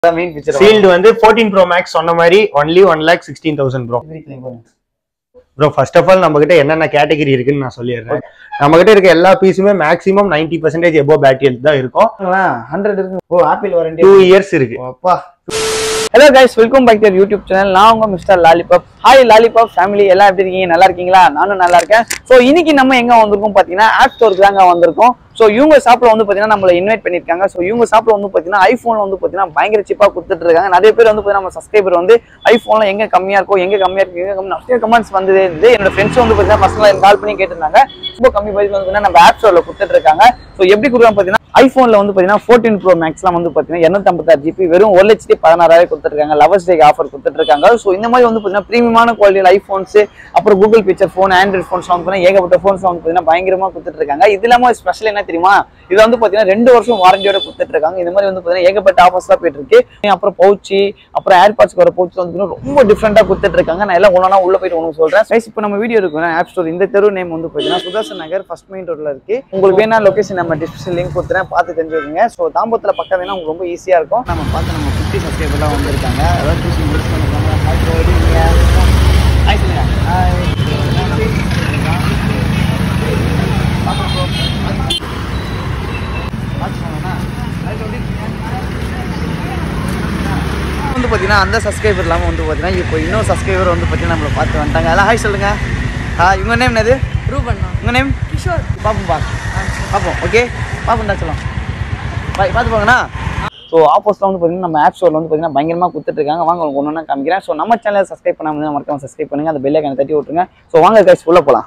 Main picture sealed வந்து 14 Pro maths சொன்ன மாதிரி only one lakh sixteen thousand bro bro first of all நம்ம கிட்ட என்னென்ன கேட்டகரி இருக்குன்னு நான் சொல்லிடுறேன் நம்ம கிட்ட இருக்க எல்லா பீஸுமே மேக்ஸிமம் 90% பர்சன்டேஜ் எபோ பேட்டரி தான் இருக்கும் ஹண்ட்ரட் இருக்கு oh Apple warranty two years இருக்கு அப்பா hello guys welcome back to YouTube channel நான் உங்க mister lollipop hi lollipop family எல்லாம் எப்படி இருக்கீங்க நல்லா இருக்கீங்களா நானும் நல்லா இருக்கேன் ஸோ இன்னைக்கு நம்ம எங்க வந்திருக்கோம் பாத்தீங்கன்னா ஆப் ஸ்டோருக்கு தாங்க வந்திருக்கோம் ஸோ இவங்க ஷாப்ல வந்து பாத்தீங்கன்னா நம்மளை இன்வைட் பண்ணிருக்காங்க ஸோ இவங்க ஷாப்ல வந்து பாத்தீங்கன்னா ஐஃபோன்ல வந்து பாத்தீங்கன்னா பயங்கர சீப்பா கொடுத்துட்டு இருக்காங்க நிறைய பேர் வந்து பாத்தீங்கன்னா நம்ம சப்ஸ்கிரைபர் வந்து ஐஃபோன்ல எங்க கம்மியா இருக்கும் எங்க கம்மியா இருக்கு எங்க கம்மி நிறைய கமெண்ட்ஸ் வந்தது இருந்து என்னோட ஃப்ரெண்ட்ஸ் வந்து பாத்தீங்கன்னா பர்சனலா கால் பண்ணி கேட்டிருந்தாங்க ரொம்ப கம்மி பைஸ் வந்து பாத்தீங்கன்னா நம்ம ஆப் ஸ்டோர்ல கொடுத்துட்டு இருக்காங்க ஸோ எப்படி கொடுக்குறாங்க பாத்தீங்கன்னா ஐஃபோன்ல வந்து பாத்தீங்கன்னா ஃபோர்டீன் ப்ரோ மேக்ஸ்லாம் வந்து பாத்தீங்கன்னா இருநூத்தம்பத்தாறு ஜிபி வெறும் ஒரு லட்சத்தி பதினாறாயிரம் கொடுத்துருக்காங்க லவர்ஸ் டேக்கு ஆஃபர் கொடுத்துட்டு இருக்காங்க ஸோ இந்த மாதிரி வந்து பாத்தீங்கன்னா ப்ரீமியமான குவாலிட்டியில் ஐஃபோன்ஸ் அப்புறம் Google Pixel phone Android phones வந்து பாத்தீங்கன்னா ஏகப்பட்ட ஃபோன்ஸ் வந்து பாத்தீங்கன்னா பயங்கரமா கொடுத்துட்டு இருக்காங்க இது இல்லாம ஸ்பெஷல் என்ன தெரியுமா இது வந்து பாத்தீங்கன்னா ரெண்டு வருஷம் வாரண்டியோட கொடுத்துட்டு இருக்காங்க இந்த மாதிரி வந்து பாத்தீங்கன்னா ஏகப்பட்ட ஆஃபர்ஸ் தான் போயிட்டு இருக்கு அப்புறம் பவுச்சி அப்புறம் ஏர்பாட்ஸ்க்கு வர பவுச் வந்து பாத்தீங்கன்னா ரொம்ப டிஃப்ரெண்டா கொடுத்துட்டு இருக்காங்க நான் எல்லாம் ஒன்றா உள்ள போயிட்டு ஒன்று சொல்றேன் கைஸ் இப்போ நம்ம வீடியோ இருக்கு ஆப் ஸ்டோர் இந்த தெரு நேம் வந்து பாத்தீங்கன்னா சுதர்சன் நகர் ஃபர்ஸ்ட் மெயின் ரோட்ல இருக்கு உங்களுக்கு வேணா லொகேஷன் நம்ம டிஸ்கிரிப்ஷன் லிங்க் கொடுத்துறேன் பார்த்து தெரிஞ்சுக்கோங்க ஸோ தாம்பரத்தில் பக்கம் வேணா உங்களுக்கு ரொம்ப ஈஸியா இருக்கும் நம்ம பார்த்து நம்ம ஃபிஃப்டி சப்ஸ்கிரைபர்லாம் வந்திருக்காங்க அதாவது சூசி முடிச்சு பண்ணிருக்காங்க ஹாய் ப்ரோ எப்படிங்க ஹாய் சொல்லுங்க ஹாய் வந்து பார்த்தீங்கன்னா அந்த சப்ஸ்கிரைபர் இல்லாமல் வந்து பார்த்தீங்கன்னா இப்போ இன்னொரு சப்ஸ்கிரைபர் வந்து பார்த்தீங்கன்னா நம்மளை பார்த்து வந்துட்டாங்க எல்லாம் ஹாய் சொல்லுங்க ஹாய் உங்கள் நேம் என்னது ரூபண்ணா உங்கள் நேம் கிஷோர் பார்ப்போம் பா பார்ப்போம் ஓகே பார்ப்போம்டா சொல்லலாம் பாய் பார்த்து போங்கண்ணா ஸோ ஆப்போசிட்ல வந்து பார்த்தீங்கன்னா நம்ம ஆப் ஸ்டோரில் வந்து பார்த்தீங்கன்னா பயங்கரமாக கொடுத்துட்டு இருக்காங்க வாங்க உங்களுக்கு ஒன்று காமிக்கிறேன் ஸோ நம்ம சேனலை சப்ஸ்கிரைப் பண்ணாமல் இருந்தா மறக்காம சப்ஸ்கிரைப் பண்ணுங்க அந்த பெல்லை கணக்கு தட்டி விட்டுருங்க ஸோ வாங்க கைஸ் உள்ள போகலாம்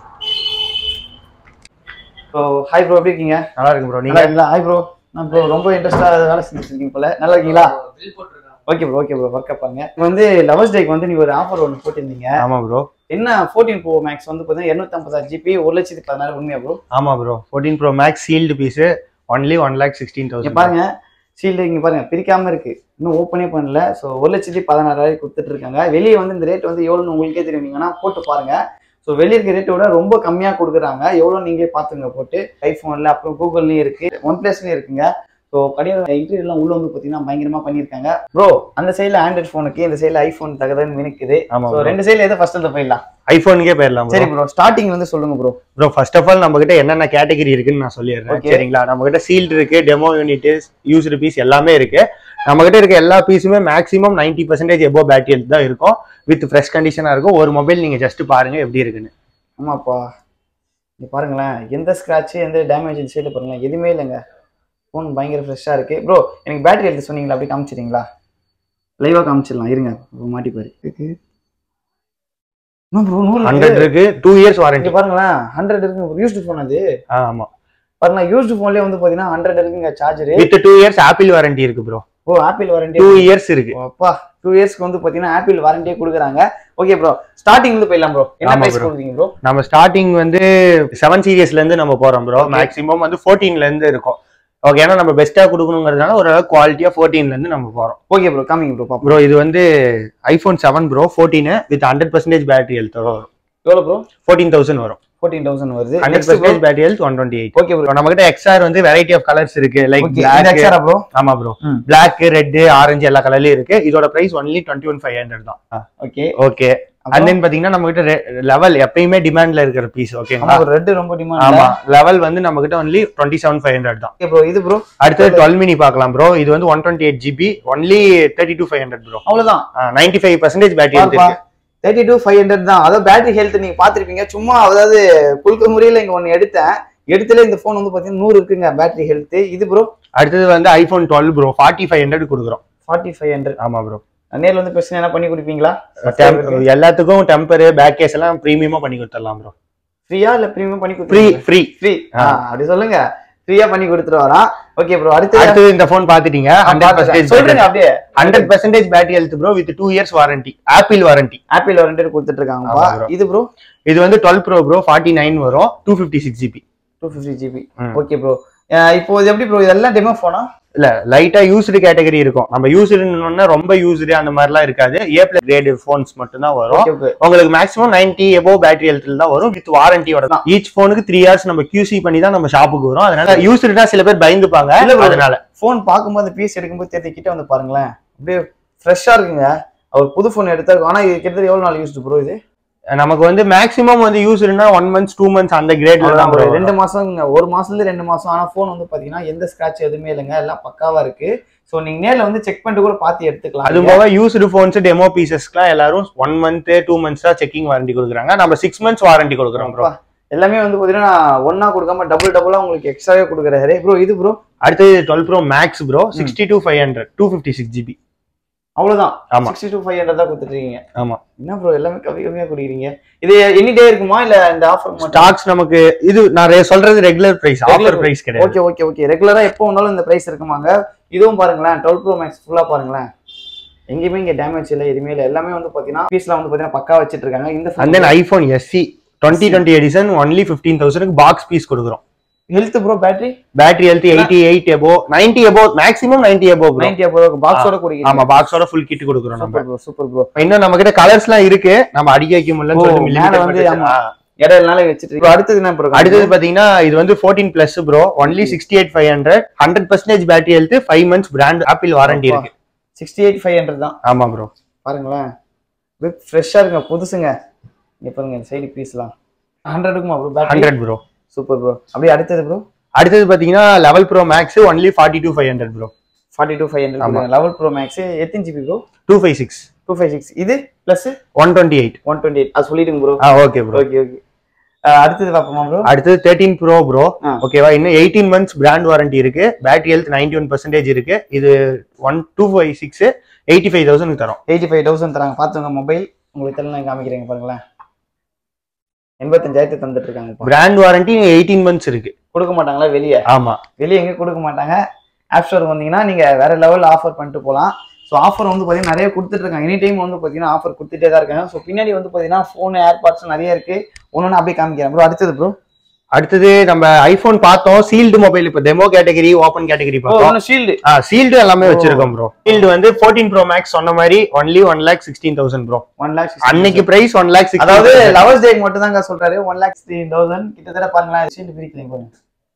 ஸோ ஹாய் ப்ரோ எப்படி இருக்கீங்க நல்லா இருக்கு ப்ரோ நல்லா நீங்க இருக்கீங்களா ஹாய் ப்ரோ நான் ப்ரோ ரொம்ப இன்ட்ரெஸ்டாக வேலை செஞ்சுட்டு இருக்கீங்க போல நல்லா இருக்கீங்களா okay bro okay bro work பாருங்க இப்போ வந்து லவர்ஸ் டேக்கு வந்து நீ ஒரு ஆஃபர் ஒன்று போட்டிருந்தீங்க ஆமா ப்ரோ என்ன ஃபோர்டீன் ப்ரோ மேக்ஸ் வந்து பார்த்தீங்கன்னா இரநூத்தம்பதாயிரம் ஜிபி ஒரு லட்சத்தி பதினாறு உண்மையா ப்ரோ ஆமா bro 14 Pro Max sealed piece only one lakh sixteen இங்க தௌசண்ட் பாருங்க சீல்டு இங்க பாருங்க பிரிக்காம இருக்கு இன்னும் ஓப்பனே பண்ணல ஸோ ஒரு லட்சத்தி பதினாறாயிரம் கொடுத்துட்டு இருக்காங்க வெளியே வந்து இந்த ரேட் வந்து எவ்வளோன்னு உங்களுக்கே தெரியும் நீங்க வேணா போட்டு பாருங்க ஸோ வெளியே இருக்க ரேட்டை விட ரொம்ப கம்மியா கொடுக்குறாங்க எவ்வளோ நீங்களே பார்த்துங்க போட்டு ஐஃபோன்ல அப்புறம் கூகுள்லயும் இருக்கு ஒன் பிளஸ்லயும் இருக்குங்க ஸோ கடையோட இன்டீரியர்லாம் உள்ள வந்து பார்த்தீங்கன்னா பயங்கரமா பண்ணியிருக்காங்க ப்ரோ அந்த சைடில் ஆண்ட்ராய்ட் ஃபோனுக்கு இந்த சைடில் ஐஃபோன் தகுதுன்னு மினுக்குது ஆமா ஸோ bro. ரெண்டு சைடில் எதை ஃபர்ஸ்ட் போயிடலாம் ஐபோனுக்கே போயிடலாம் சரி ப்ரோ ப்ரோ ஸ்டார்டிங் வந்து சொல்லுங்க bro bro first of all நம்ம கிட்ட என்னென்ன கேட்டகரி இருக்குன்னு நான் சொல்லிடுறேன் Okay. சரிங்களா நம்ம கிட்ட சீல்டு இருக்கு டெமோ யூனிட் யூஸ்டு பீஸ் எல்லாமே இருக்கு நம்ம கிட்ட இருக்க எல்லா பீஸுமே மேக்ஸிமம் 90% பர்சன்டேஜ் எபோ பேட்டரி தான் இருக்கும் வித் ஃப்ரெஷ் கண்டிஷனா இருக்கும் ஒரு மொபைல் நீங்க ஜஸ்ட் பாருங்க எப்படி இருக்குன்னு ஆமாப்பா இங்க பாருங்களேன் எந்த ஸ்க்ராட்ச் எந்த டேமேஜ் இந்த சைடில் பாருங்களேன் எதுவுமே இல்லைங்க ஃபோன் பயங்கர ஃப்ரெஷ்ஷாக இருக்கு ப்ரோ எனக்கு பேட்டரி எடுத்து சொன்னீங்களா அப்படியே காமிச்சிடுறீங்களா லைவாக காமிச்சிடலாம் இருங்க இப்போ மாட்டிப்பாரு ப்ரோ நூறு ஹண்ட்ரட் இருக்கு டூ இயர்ஸ் இங்க வாரண்டி பாருங்களேன் ஹண்ட்ரட் இருக்கு யூஸ்டு ஃபோன் அது ஆமா பாருங்களேன் யூஸ்டு ஃபோன்லேயே வந்து பார்த்தீங்கன்னா ஹண்ட்ரட் இருக்குங்க charger with two years Apple warranty இருக்கு bro oh Apple warranty two years இருக்கு அப்பா டூ இயர்ஸ்க்கு வந்து பார்த்தீங்கன்னா ஆப்பிள் வாரண்டியே கொடுக்குறாங்க ஓகே ப்ரோ ஸ்டார்டிங் வந்து போயிடலாம் ப்ரோ என்ன ஆமா பிரைஸ் bro. கொடுக்குறீங்க ப்ரோ நம்ம ஸ்டார்டிங் வந்து செவன் சீரியஸ்ல இருந்து நம்ம போறோம் ப்ரோ Okay. மேக்ஸிமம் வந்து 14 ல இருந்து இருக்கும் ஓகே ஏன்னா நம்ம பெஸ்டா கொடுக்கணுங்கிறதுனால ஒரு குவாலிட்டியா 14 ல இருந்து நம்ம போறோம் ஓகே ப்ரோ காமிங்க ப்ரோ பாப்போம் ப்ரோ இது வந்து iPhone seven bro fourteen with hundred percentage battery health வரும் எவ்வளோ ப்ரோ ஃபோர்டீன் தௌசண்ட் வரும் ஃபோர்டீன் தௌசண்ட் வருது hundred percentage battery health one twenty eight okay bro நம்ம கிட்ட எக்ஸ்ஆர் வந்து வெரைட்டி ஆஃப் கலர்ஸ் இருக்கு லைக் ஓகே பிளாக் எக்ஸாரா ப்ரோ ஆமா ப்ரோ ம். பிளாக் ரெட் ஆரஞ்சு எல்லா கலர்லயும் இருக்கு இதோட price only twenty one five hundred தான் ஓகே ஓகே அண்ட் தென் பாத்தீங்கன்னா நம்ம கிட்ட லெவல் எப்பயுமே டிமாண்ட்ல இருக்கிற பீஸ் ஓகேங்களா ஆமா ரெட் ரொம்ப டிமாண்ட் ஆமா லெவல் வந்து நம்ம கிட்ட only twenty seven five hundred தான் ஓகே ப்ரோ இது ப்ரோ அடுத்தது டுவெல் மினி பார்க்கலாம் ப்ரோ இது வந்து one twenty eight GB only thirty two five hundred bro அவ்வளவுதான் நைன்டி ஃபைவ் பர்சன்டேஜ் பேட்டரி பாருப்பா இருக்கு தேர்ட்டி டூ ஃபைவ் ஹண்ட்ரட் தான் அதாவது பேட்டரி ஹெல்த் நீங்க பாத்திருப்பீங்க சும்மா அதாவது குழுக்க முறையில இங்க ஒன்னு எடுத்தேன் எடுத்துல இந்த போன் வந்து பாத்தீங்கன்னா நூறு இருக்குங்க பேட்டரி ஹெல்த் இது ப்ரோ அடுத்தது வந்து iPhone twelve bro forty five hundred கொடுக்குறோம் ஃபார்ட்டி ஃபைவ் ஹண்ட்ரட் ஆமா ப்ரோ நேர்ல வந்து பிரச்சனை என்ன பண்ணி கொடுப்பீங்களா எல்லாத்துக்கும் டெம்பர் பேக் கேஸ் எல்லாம் ப்ரீமியமா பண்ணி கொடுத்துடலாம் ப்ரோ ஃப்ரீயா இல்ல ப்ரீமியம் பண்ணி ஃப்ரீ கொடுத்துருவீங்க ஃப்ரீ ஃப்ரீ ஆ. அப்படி சொல்லுங்க ஃப்ரீயா பண்ணி கொடுத்துட்டு வரான் ஓகே ப்ரோ அடுத்து அடுத்தது இந்த போன் பாத்துட்டீங்க ஹண்ட்ரட் பர்சன்டேஜ் சொல்றீங்க அப்படியே hundred percentage battery health bro with two years warranty Apple warranty Apple warranty கொடுத்துட்டு இருக்காங்கப்பா ஆமா bro. இது ப்ரோ இது வந்து twelve bro bro forty nine வரும் two fifty six GB two fifty GB ம். ஓகே ப்ரோ இப்போ இது எப்படி ப்ரோ இதெல்லாம் டெமோ போனா இல்ல லைட்டா யூஸ்டு கேட்டகரி இருக்கும் நம்ம யூஸ்டுன்னு ரொம்ப யூஸ்டு அந்த மாதிரிலாம் இருக்காது ஏ பிளஸ் கிரேட் போன்ஸ் மட்டும் தான் வரும் ஓகே ஓகே உங்களுக்கு மேக்ஸிமம் 90 எபோவ் பேட்டரி ஹெல்த்ல தான் வரும் வித் வாரண்டியோட தான் ஈச் போனுக்கு த்ரீ ஹவர்ஸ் நம்ம QC பண்ணி தான் நம்ம ஷாப்புக்கு வரும் அதனால யூஸ்டுனா சில பேர் பயந்துப்பாங்க இல்ல bro. அதனால ஃபோன் பார்க்கும்போது பீஸ் எடுக்கும்போது தேர்த்தி கிட்ட வந்து பாருங்களேன் அப்படியே ஃப்ரெஷ்ஷா இருக்குங்க அவர் புது ஃபோன் எடுத்தாரு ஆனா இது கிட்டத்தட்ட எவ்வளவு நாள் யூஸ்டு ப்ரோ இது நமக்கு வந்து மேக்ஸிமம் வந்து யூஸ் இருந்தா ஒன் மந்த்ஸ் டூ மந்த்ஸ் அந்த கிரேட்ல தான் ஒரு bro ரெண்டு மாசம் ஒரு மாசத்துல இருந்து ரெண்டு மாசம் ஆனா ஃபோன் வந்து பாத்தீங்கன்னா எந்த ஸ்கிராட்ச் எதுவுமே இல்லைங்க எல்லாம் பக்காவா இருக்கு சோ நீங்க நேர்ல வந்து செக் பண்ணிட்டு கூட பார்த்து எடுத்துக்கலாம் அது போக யூஸ்டு ஃபோன்ஸ் டெமோ பீசஸ்க்குலாம் எல்லாரும் ஒன் மந்த் டூ மந்த்ஸ் தான் செக்கிங் வாரண்டி கொடுக்குறாங்க நம்ம சிக்ஸ் மந்த்ஸ் வாரண்டி கொடுக்குறோம் ப்ரோ அப்பா, எல்லாமே வந்து பாத்தீங்கன்னா ஒன்னா கொடுக்காம டபுள் டபுளா உங்களுக்கு எக்ஸ்ட்ராவே கொடுக்குறாரு ப்ரோ இது ப்ரோ அடுத்தது twelve pro max bro sixty two five hundred two fifty six GB அவ்வளவுதான் ஆமா. சிக்ஸ்டி டூ ஃபைவ் ஹண்ட்ரட் தான் கொடுத்துருக்கீங்க ஆமா என்ன ப்ரோ எல்லாமே கம்மி கம்மியா குடிக்கிறீங்க இது எனி டே இருக்குமா இல்ல இந்த ஆஃபர் மட்டும் ஸ்டாக்ஸ் நமக்கு இது நான் ரெ- சொல்றது regular price Regular offer price கிடையாது ஓகே ஓகே ஓகே ரெகுலரா எப்போ வந்தாலும் இந்த பிரைஸ் இருக்குமாங்க இதுவும் பாருங்களேன் டுவெல் ப்ரோ மேக்ஸ் ஃபுல்லா பாருங்களேன் எங்கேயுமே இங்க டேமேஜ் இல்லை எதுவுமே இல்லை எல்லாமே வந்து பாத்தீங்கன்னா பீஸ்ல வந்து பாத்தீங்கன்னா பக்கா வச்சிட்டு இருக்காங்க இந்த and then iPhone SE twenty twenty edition only fifteen தௌசண்ட்க்கு பாக்ஸ் பீஸ் கொடுக்குறோம் health bro battery battery health eighty eight above ninety above maximum ninety above bro ninety bro பாக்ஸோட குடிக்கிறீங்க ஆமா பாக்ஸோட ஃபுல் கிட் கொடுக்குறோம் நம்ம சூப்பர் ப்ரோ சூப்பர் ப்ரோ இன்னும் நம்ம கிட்ட கலர்ஸ்லாம் இருக்கு நம்ம அடிக்க வைக்க முடியலன்னு ஓ, சொல்லிட்டு மேல limited வந்து மட்டும் ஆமா. ஆ. இடையில வச்சுட்டு இப்போ அடுத்தது என்ன ப்ரோ அடுத்தது பாத்தீங்கன்னா இது வந்து fourteen plus bro only sixty eight five hundred hundred percentage battery health five months brand Apple warranty இருக்கு சிக்ஸ்டி எயிட் ஃபைவ் ஹண்ட்ரட் தான் ஆமா ப்ரோ பாருங்களேன் ஃப்ரெஷ்ஷா இருக்குங்க புதுசுங்க இங்க பாருங்க சைடு பீஸ்லாம் ஹண்ட்ரடுக்குமா bro battery hundred bro super bro அப்படியே அடுத்தது ப்ரோ அடுத்தது பாத்தீங்கன்னா eleven pro max only forty two five hundred bro forty two five hundred eleven pro max எத்தனை GB bro two five six two five six இது plus one twenty eight one twenty eight அது சொல்லிடுங்க bro ஆ okay bro okay okay அடுத்தது பார்ப்போமா bro அடுத்தது thirteen bro bro ஆ. ஓகேவா இன்னும் எயிட்டீன் மந்த்ஸ் பிராண்ட் வாரண்டி இருக்கு battery health ninety one percentage இருக்கு இது one two five six eighty five thousand தரோம் எயிட்டி ஃபைவ் தௌசண்ட் தராங்க பார்த்துங்க மொபைல் உங்களுக்கு தெரியல நான் காமிக்கிறேங்க பாருங்களேன் எண்பத்தஞ்சாயிரத்து தந்துட்டு இருக்காங்க இப்போ. பிராண்ட் வாரண்டி எயிட்டீன் மந்த்ஸ் இருக்கு கொடுக்க மாட்டாங்களா வெளியே ஆமா வெளியே எங்கேயும் கொடுக்க மாட்டாங்க ஆப் ஸ்டோர் வந்தீங்கன்னா நீங்க வேற லெவல் ஆஃபர் பண்ணிட்டு போகலாம் ஸோ ஆஃபர் வந்து பார்த்தீங்கன்னா நிறைய கொடுத்துட்டு இருக்காங்க எனி டைம் வந்து பார்த்தீங்கன்னா ஆஃபர் கொடுத்துட்டே தான் இருக்காங்க ஸோ பின்னாடி வந்து பார்த்தீங்கன்னா ஃபோன் ஏர்பாட்ஸ் நிறைய இருக்கு ஒன்று அப்படியே காமிக்கிறேன் ப்ரோ அடுத்தது ப்ரோ அடுத்தது நம்ம ஐபோன் பார்த்தோம் சீல்டு மொபைல் இப்போ டெமோ கேட்டகரி ஓப்பன் கேட்டகரி பார்த்தோம் ஒன்று ஷீல்டு ஆ சீல்டு எல்லாமே வச்சிருக்கோம் ப்ரோ சீல்டு வந்து ஃபோர்டீன் ப்ரோ மேக்ஸ் சொன்ன மாதிரி only one lakh sixteen thousand bro one lakh அன்னைக்கு பிரைஸ் ஒன் லேக் அதாவது அதாவது லவர்ஸ் டேக்கு மட்டும் தாங்க சொல்றாரு ஒன் லேக் சிக்ஸ்டீன் தௌசண்ட் கிட்டத்தட்ட பாருங்களேன் ஷீல்டு பிரிக்கலைங்க பாருங்க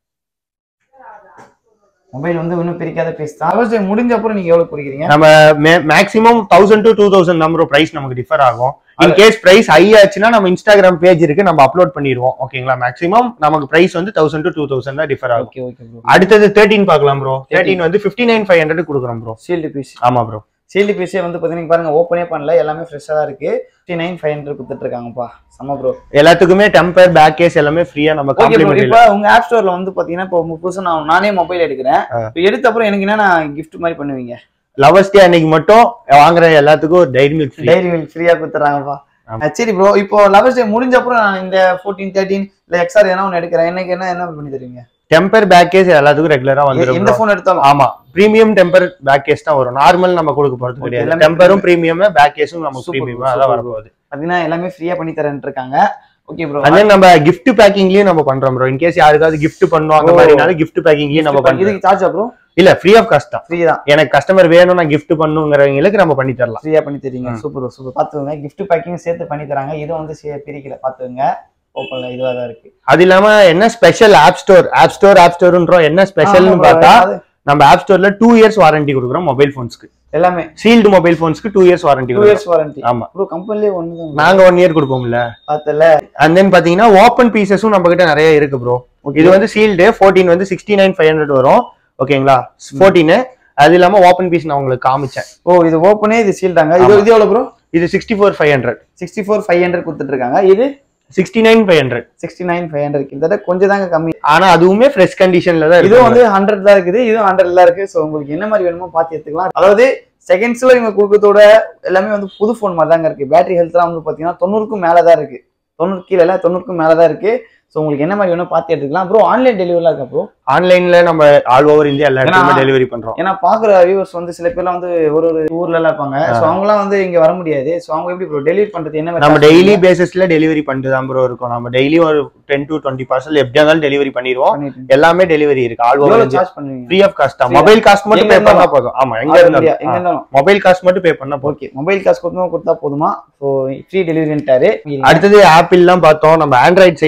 மொபைல் வந்து இன்னும் பிரிக்காத பீஸ் தான் லவர்ஸ் டே முடிஞ்ச அப்புறம் நீங்க எவ்வளவு குடிக்கிறீங்க நம்ம maximum thousand to two thousand number price நமக்கு டிஃபர் ஆகும் இன் கேஸ் பிரைஸ் ஹை ஆச்சுன்னா நம்ம இன்ஸ்டாகிராம் பேஜ் இருக்கு நம்ம அப்லோட் பண்ணிடுவோம் ஓகேங்களா மேக்ஸிமம் நமக்கு பிரைஸ் வந்து தௌசண்ட் டு டூ தௌசண்ட் தான் டிஃபர் ஆகும் ஓகே ஓகே ப்ரோ அடுத்தது தேர்ட்டின் பார்க்கலாம் ப்ரோ தேர்ட்டின் வந்து ஃபிஃப்டி நைன் ஃபைவ் ஹண்ட்ரட் கொடுக்குறோம் ப்ரோ ஷீல்டு பீஸ் ஆமா ப்ரோ ஷீல்டு பீஸே வந்து பார்த்தீங்கன்னா பாருங்க ஓப்பனே பண்ணல எல்லாமே ஃப்ரெஷ்ஷாக தான் இருக்கு ஃபிஃப்டி நைன் ஃபைவ் ஹண்ட்ரட் கொடுத்துட்டு இருக்காங்கப்பா செம்ம ப்ரோ எல்லாத்துக்குமே டெம்பர் பேக் கேஸ் எல்லாமே ஃப்ரீயா நம்ம ஓகே ப்ரோ காம்ப்ளிமெண்ட் இப்போ உங்க ஆப் ஸ்டோர்ல வந்து பாத்தீங்கன்னா இப்போ புதுசா நான் நானே மொபைல் எடுக்கிறேன் இப்போ எடுத்த அப்புறம் எனக்கு என்ன கிஃப்ட் மாதிரி பண்ணுவீங்க லவர்ஸ் டே அன்னைக்கு மட்டும் வாங்குற எல்லாத்துக்கும் Dairy Milk free Dairy Milk ஃப்ரீயா கொடுத்துறாங்கப்பா ஆமா. அஹ் சரி ப்ரோ இப்போ லவர்ஸ் டே முடிஞ்ச அப்புறம் நான் இந்த ஃபோர்டீன் தேர்ட்டீன் இல்ல எக்ஸ்ஆர் எதனா ஒன்று எடுக்கிறேன் எனக்கு என்ன என்ன பண்ணி தருவீங்க டெம்பர் பேக் கேஸ் எல்லாத்துக்கும் ரெகுலரா எ- வந்துரும் எந்த bro. ஃபோன் எடுத்தாலும் ஆமா பிரீமியம் டெம்பர் பேக் கேஸ் தான் வரும் நார்மல் நம்ம கொடுக்க போறது Okay, கிடையாது எல்லாமே டெம்பரும் பிரீமியம் பேக் கேஸும் நமக்கு Super bro, பிரீமியமா super அதான் bro. வரப்போகுது பார்த்தீங்கன்னா எல்லாமே ஃப்ரீயா பண்ணி தரேன்ட்டு இருக்காங்க ஓகே ப்ரோ அண்ட் தென் நம்ம கிஃப்ட் பேக்கிங்லயும் நம்ம பண்றோம் ப்ரோ இன் கேஸ் யாருக்காவது gift பண்ணுவோம் அந்த ஓ. மாதிரினாலும் gift பேக்கிங்லயும் நம்ம பண்றோம் இதுக்கு சார்ஜா ப்ரோ இல்ல ஃப்ரீ ஆஃப் காஸ்ட் தான் ஃப்ரீ தான் எனக்கு கஸ்டமர் வேணும் நான் gift பண்ணுங்கிறவங்களுக்கு நம்ம பண்ணி தரலாம் ஃப்ரீயா பண்ணி தரீங்க ம். சூப்பர் சூப்பர் பார்த்துக்கோங்க gift பேக்கிங் சேர்த்து பண்ணி தராங்க இதுவும் வந்து சே- பிரிக்கல பார்த்துக்கோங்க ஓப்பன்ல இதுவாக தான் இருக்கு அது இல்லாம என்ன special app store app store app ஸ்டோர்ன்றோம் என்ன ஸ்பெஷல்னு ஆமா bro, பார்த்தா அது நம்ம ஆப் ஸ்டோர்ல டூ இயர்ஸ் வாரண்டி கொடுக்குறோம் மொபைல் போன்ஸ்க்கு எல்லாமே சீல்டு மொபைல் போன்ஸ்க்கு two years warranty two years warranty ஆமா ப்ரோ கம்பெனிலே ஒன்று தான் நாங்க ஒன் இயர் கொடுப்போம்ல பார்த்தல அண்ட் தென் பாத்தீங்கன்னா ஓப்பன் பீசஸும் நம்ம கிட்ட நிறைய இருக்கு ப்ரோ இது வந்து சீல்டு ஃபோர்டீன் வந்து சிக்ஸ்டி நைன் ஃபைவ் ஹண்ட்ரட் வரும் ஓகேங்களா ஃபோர்டீன் அது இல்லாம ஓப்பன் பீஸ் நான் உங்களுக்கு காமிச்சேன் ஓ இது ஓப்பனே இது சீல்டாங்க இது ஆமா. இது எவ்வளோ ப்ரோ இது sixty four five hundred sixty four five hundred கொடுத்துட்டு இருக்காங்க இது sixty nine five hundred sixty nine five hundred கிட்டத்தட்ட கொஞ்சம் தாங்க கம்மி ஆனா அதுவுமே ஃப்ரெஷ் கண்டிஷன்ல தான் இதுவும் இருக்கு வந்து ஹண்ட்ரட் தான் இருக்குது இதுவும் ஹண்ட்ரட் தான் இருக்கு ஸோ உங்களுக்கு என்ன மாதிரி வேணுமோ பார்த்து எடுத்துக்கலாம் அதாவது செகண்ட்ஸ்ல இவங்க கொடுக்கறதோட எல்லாமே வந்து புது ஃபோன் மாதிரி தாங்க இருக்கு பேட்டரி ஹெல்த்லாம் வந்து பார்த்தீங்கன்னா தொண்ணூறுக்கும் மேலே தான் இருக்கு தொண்ணூறு கீழே இல்லை தொண்ணூறுக்கும் மேலே தான் இருக்கு ஸோ உங்களுக்கு என்ன மாதிரி வேணும் பார்த்து எடுத்துக்கலாம் ப்ரோ ஆன்லைன் டெலிவரிலாம் இருக்கா ப்ரோ ஆன்லைன்ல நம்ம ஆல் ஓவர் இந்தியா எல்லா இடத்துக்குமே ஏன்னா- டெலிவரி பண்றோம் ஏன்னா பாக்குற வியூவர்ஸ் வந்து சில பேர்லாம் வந்து ஒரு ஒரு ஊர்ல எல்லாம் இருப்பாங்க ஸோ அவங்கலாம் வந்து இங்க வர முடியாது ஸோ அவங்க எப்படி ப்ரோ டெலிவரி பண்றது என்ன நம்ம டெய்லி பேசிஸ்ல டெலிவரி பண்ணிட்டு தான் ப்ரோ இருக்கோம் நம்ம டெய்லி ஒரு டென் டு டுவெண்ட்டி பார்சல் எப்படியா இருந்தாலும் டெலிவரி பண்ணிடுவோம் பண்ணிட்டு எல்லாமே டெலிவரி இருக்கு ஆல் ஓவர் எவ்வளவு சார்ஜ் பண்ணுவீங்க ஃப்ரீ ஆஃப் காஸ்ட் தான் Free மொபைல் காஸ்ட் மட்டும் எங்க பே பண்ணா இருந்தாலும். போதும் ஆமா எங்க All India, இருந்தாலும் எங்க இருந்தாலும் மொபைல் காஸ்ட் மட்டும் பே பண்ணா போதும் ஓகே மொபைல் காசு கொடுத்தா கொடுத்தா போதுமா ஸோ ஃப்ரீ டெலிவரின்ட்டாரு அடுத்தது ஆப்பிள்லாம் பார்த்தோம் நம்ம ஆண்ட்ராய்ட் சைடு அப்படியே வரும்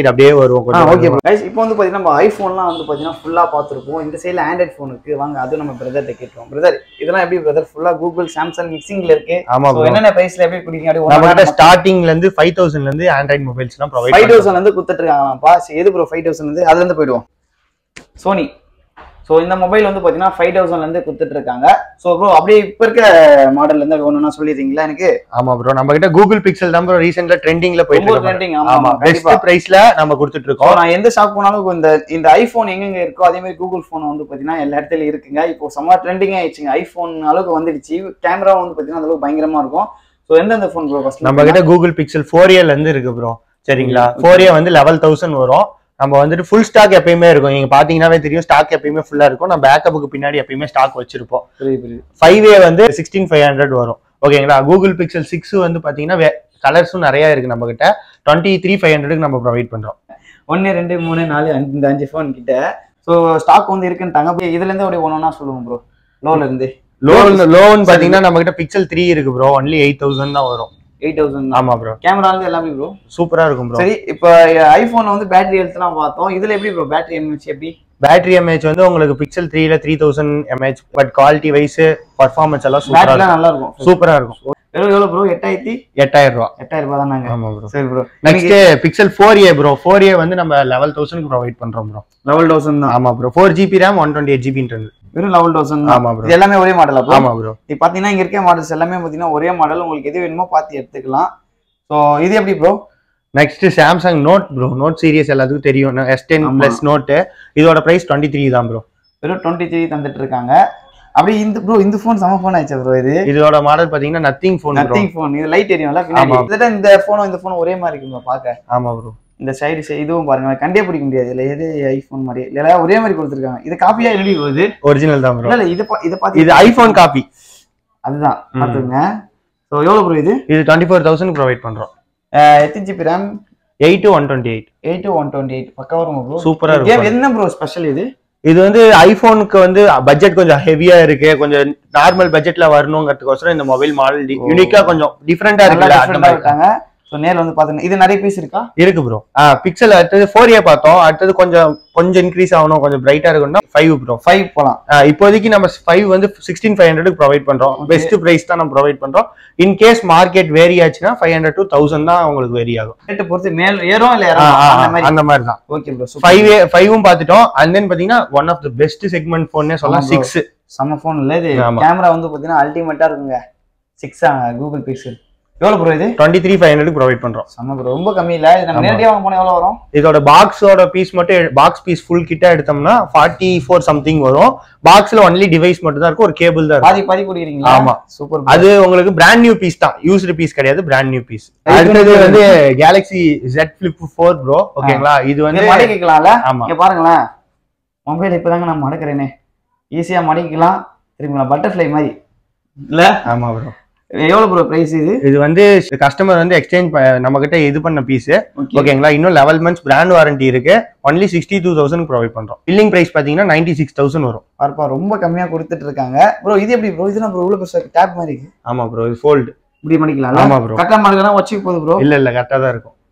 வருவோம் ஆ கொஞ்சம் ஓகே கைஸ் இப்போ வந்து பார்த்தீங்கன்னா நம்ம ஐஃபோன்லாம் வந்து பார்த்தீங்கன்னா ஃபுல்லாக பார்த்துருப்போம் இந்த சைடில் ஆண்ட்ராய்ட் ஃபோன் இருக்கு வாங்க அதுவும் நம்ம பிரதர்கிட்ட கேட்டோம் பிரதர் இதெல்லாம் எப்படி பிரதர் ஃபுல்லாக கூகுள் சாம்சங் மிக்சிங்ல இருக்கு ஆமா So, ப்ரோ என்னென்ன பிரைஸ்ல எப்படி குடிங்க நம்ம கிட்ட அப்படி ஸ்டார்டிங்ல இருந்து ஃபைவ் தௌசண்ட்ல இருந்து ஆண்ட்ராய்ட் மொபைல்ஸ் எல்லாம் ஃபைவ் ப்ரொவைட் தௌசண்ட் வந்து கொடுத்துட்டு இருக்காங்களாம்ப்பா சரி, எது ப்ரோ ஃபைவ் தௌசண்ட் வந்து அதுல இருந்து போயிடுவோம் சோனி ஸோ இந்த மொபைல் வந்து பார்த்தீங்கன்னா ஃபைவ் தௌசண்ட்ல இருந்து கொடுத்துட்டு இருக்காங்க ஸோ ப்ரோ அப்படியே இப்போ இருக்க மாடல்ல இருந்து ஒன்றுனா சொல்லிடுறீங்களா எனக்கு ஆமா ப்ரோ நம்ம கிட்ட கூகுள் பிக்சல் தான் ப்ரோ ரீசெண்டா ட்ரெண்டிங்ல போயிட்டு ரொம்ப இருக்கு ட்ரெண்டிங் ஆமா ஆமா பெஸ்ட் கண்டிப்பா பிரைஸ்ல நம்ம கொடுத்துட்டு ஸோ இருக்கோம் நான் எந்த ஷாப் போனாலும் இந்த இந்த ஐஃபோன் எங்கெங்க இருக்கோ அதே மாதிரி கூகுள் ஃபோன் வந்து பார்த்தீங்கன்னா எல்லா இடத்துலயும் இருக்குங்க இப்போ செம்ம ட்ரெண்டிங் ஆயிடுச்சுங்க ஐஃபோன் அளவுக்கு வந்துடுச்சு கேமரா வந்து பார்த்தீங்கன்னா அந்த அளவுக்கு பயங்கரமா இருக்கும் ஸோ எந்தெந்த ஃபோன் ப்ரோ ஃபர்ஸ்ட் நம்ம கிட்ட கூகுள் பிக்சல் ஃபோர் இயர்ல இருந்து இருக்கு ப்ரோ சரிங்களா Okay. ஃபோர் இயர் வந்து லெவல் தௌசண்ட் வரும் நம்ம வந்துட்டு ஃபுல் ஸ்டாக் எப்பயுமே இருக்கும் நீங்க பாத்தீங்கன்னாவே தெரியும் ஸ்டாக் எப்பயுமே ஃபுல்லா இருக்கும் நம்ம பேக்கப்புக்கு பின்னாடி எப்பயுமே ஸ்டாக் வச்சிருப்போம் புரியுது புரியுது ஃபைவ் ஏ வந்து சிக்ஸ்டீன் ஃபைவ் ஹண்ட்ரட் வரும் ஓகேங்களா கூகுள் பிக்சல் சிக்ஸ் வந்து பாத்தீங்கன்னா கலர்ஸும் நிறைய இருக்கு நம்ம கிட்ட டுவெண்ட்டி த்ரீ ஃபைவ் ஹண்ட்ரடுக்கு நம்ம ப்ரொவைட் பண்றோம் ஒன்று ரெண்டு மூணு நாலு அஞ்சு இந்த அஞ்சு ஃபோன் கிட்ட ஸோ ஸ்டாக் வந்து இருக்குன்ட்டாங்க அப்படியே இதுல இருந்து அப்படியே ஒன்று சொல்லுவோம் ப்ரோ லோல இருந்து லோன் லோன் பாத்தீங்கன்னா நம்ம கிட்ட பிக்சல் த்ரீ இருக்கு ப்ரோ ஒன்லி எயிட் தௌசண்ட் தான் வரும் எயிட் தௌசண்ட் ஆமா ப்ரோ கேமரா இருந்து எல்லாமே ப்ரோ சூப்பரா இருக்கும் ப்ரோ சரி இப்போ ஐஃபோன்ல வந்து பேட்டரி ஹெல்த்லாம் பார்த்தோம் இதுல எப்படி ப்ரோ பேட்டரி எம்ஹெச் எப்படி பேட்டரி எம்ஏஹெச் வந்து உங்களுக்கு பிக்சல் த்ரீல three thousand mAh but quality wise performance எல்லாம் சூப்பரா பேட்டரிலாம் இருக்கும் நல்லா இருக்கும் சூப்பரா இருக்கும் வெறும் எவ்வளோ ப்ரோ எட்டாயிரத்தி எட்டாயிரம் ரூபா எட்டாயிரம் ரூபாய் தான் நாங்க ஆமா ப்ரோ சரி bro next Pixel four A bro four A வந்து நம்ம லெவல் தௌசண்ட்க்கு ப்ரொவைட் பண்றோம் ப்ரோ லெவல் தௌசண்ட் தான் ஆமா bro four GB RAM one twenty eight ஜிபின்றது வெறும் லெவல் தௌசண்ட் தான் ஆமா ப்ரோ இது எல்லாமே ஒரே மாடலா ப்ரோ ஆமா ப்ரோ இப்போ பார்த்தீங்கன்னா இங்க இருக்க மாடல்ஸ் எல்லாமே பார்த்தீங்கன்னா ஒரே மாடல் உங்களுக்கு எது வேணுமோ பார்த்து எடுத்துக்கலாம் ஸோ இது எப்படி bro next Samsung Note bro Note series எல்லாத்துக்கும் தெரியும் எஸ் டென் ஆமா. பிளஸ் நோட் இதோட பிரைஸ் டுவெண்ட்டி த்ரீ தான் ப்ரோ வெறும் டுவெண்ட்டி த்ரீ தந்துட்டு இருக்காங்க அப்படி இந்த ப்ரோ இந்த ஃபோன் செம ஃபோன் ஆயிடுச்சு ப்ரோ இது இதோட மாடல் பாத்தீங்கன்னா Nothing Phone bro Nothing Phone இது லைட் எரியும்ல பின்னாடி ஆமா. கிட்டத்தட்ட இந்த ஃபோனும் இந்த ஃபோனும் ஒரே மாதிரி இருக்குங்க பார்க்க ஆமா ப்ரோ இந்த சைடு இதுவும் பாருங்க கண்டே பிடிக்க முடியாது இல்ல எது ஐஃபோன் மாதிரி இல்ல ஒரே மாதிரி கொடுத்துருக்காங்க இது காப்பியா எப்படி வருது ஒரிஜினல் தான் ப்ரோ இல்ல இல்ல இதை பா- இதை பார்த்து இது ஐபோன் காப்பி அதுதான் ம். பார்த்துங்க ஸோ எவ்வளோ ப்ரோ இது இது டுவெண்ட்டி ஃபோர் தௌசண்ட் ப்ரொவைட் பண்றோம் அஹ் எத்தனை GB RAM eight to one twenty eight eight to one twenty eight பக்கா வரும் ப்ரோ சூப்பரா கேம் இருக்கும் என்ன ப்ரோ ஸ்பெஷல் இது இது வந்து ஐபோனுக்கு வந்து பட்ஜெட் கொஞ்சம் ஹெவியா இருக்கு கொஞ்சம் நார்மல் பட்ஜெட்ல வரணுங்கிறதுக்கோசரம் இந்த மொபைல் மாடல் ஓ. யூனிக்கா கொஞ்சம் டிஃப்ரெண்டா நல்லா இருக்குல்ல அந்த different ஆ மாதிரி விட்டாங்க ஸோ நேர்ல வந்து பாத்துங்க இது நிறைய பீஸ் இருக்கா இருக்கு ப்ரோ பிக்சல் அடுத்தது ஃபோர் ஏ பார்த்தோம் அடுத்தது கொஞ்சம் கொஞ்சம் இன்க்ரீஸ் ஆகணும் கொஞ்சம் பிரைட்டா இருக்கணும்னா ஃபைவ் ப்ரோ ஃபைவ் போலாம் இப்போதைக்கு நம்ம ஃபைவ் வந்து சிக்ஸ்டீன் ஃபைவ் ஹண்ட்ரடுக்கு ப்ரொவைட் பண்றோம் Okay. பெஸ்ட் பிரைஸ் தான் நம்ம ப்ரொவைட் பண்றோம் இன் கேஸ் மார்க்கெட் வேரி ஆச்சுன்னா ஃபைவ் ஹண்ட்ரட் டு தௌசண்ட் தான் உங்களுக்கு வேரி ஆகும் ரேட்டு பொறுத்து மேல் ஏறும் இல்ல ஆ, ஆ, ஏறும் அந்த ஆ, மாதிரி அந்த மாதிரி தான் ஓகே ப்ரோ ஃபைவ் ஃபைவும் பார்த்துட்டோம் அண்ட் தென் பாத்தீங்கன்னா one of the best segment ஃபோன்னே சொல்லலாம் ஆமா bro. சிக்ஸ் செம்ம ஃபோன் இல்ல இது ஆமா. கேமரா வந்து பாத்தீங்கன்னா அல்டிமேட்டா இருக்குங்க சிக்ஸ் கூகுள் பிக்சல் எவ்வளவு ப்ரோ இது twenty three five hundred provide பண்றோம் செம்ம ப்ரோ ரொம்ப கம்மி இல்ல இது நம்ம ஆமா. நேரடியா வாங்க போனா எவ்வளவு வரும் இதோட பாக்ஸோட பீஸ் மட்டும் பாக்ஸ் பீஸ் ஃபுல் கிட்ட எடுத்தோம்னா ஃபார்ட்டி ஃபோர் சம்திங் வரும் பாக்ஸ்ல ஒன்லி டிவைஸ் மட்டும் தான் இருக்கும் ஒரு கேபிள் தான் இருக்கும் பாதி பாதி குடிக்கிறீங்களா ஆமா. சூப்பர் அது உங்களுக்கு பிராண்ட் நியூ பீஸ் தான் யூஸ்டு பீஸ் கிடையாது பிராண்ட் நியூ பீஸ் இது அடுத்தது வந்து- வந்து Galaxy Z Flip four bro ஓகேங்களா இது வந்து இது மடக்கிக்கலாம்ல ஆமா இங்க பாருங்களேன் மொபைல் இப்பதாங்க நான் மடக்கிறேனே ஈஸியா மடக்கிக்கலாம் திரும்ப பட்டர்ஃப்ளை மாதிரி இல்ல ஆமா ப்ரோ எவ்வளவு ப்ரோ பிரைஸ் இது இது வந்து கஸ்டமர் வந்து எக்ஸ்சேஞ்ச் நம்ம கிட்ட இது பண்ண பீஸ் ஓகே ஓகேங்களா இன்னும் லெவல் மந்த்ஸ் பிராண்ட் வாரண்டி இருக்கு only sixty two thousand provide பண்றோம் பில்லிங் பிரைஸ் பாத்தீங்கன்னா நைன்டி சிக்ஸ் தௌசண்ட் வரும் பார்ப்பா ரொம்ப கம்மியா கொடுத்துட்டு இருக்காங்க ப்ரோ இது எப்படி ப்ரோ இது ப்ரோ இவ்வளவு பெருசா டேப் மாதிரி இருக்கு ஆமா ப்ரோ இது ஃபோல்டு இப்படி மடிக்கலாம்ல ஆமா ப்ரோ கட்டா மடக்கலாம் வச்சு போகுது ப்ரோ இல்ல இல்ல கரெக்டா தான் இருக்கும்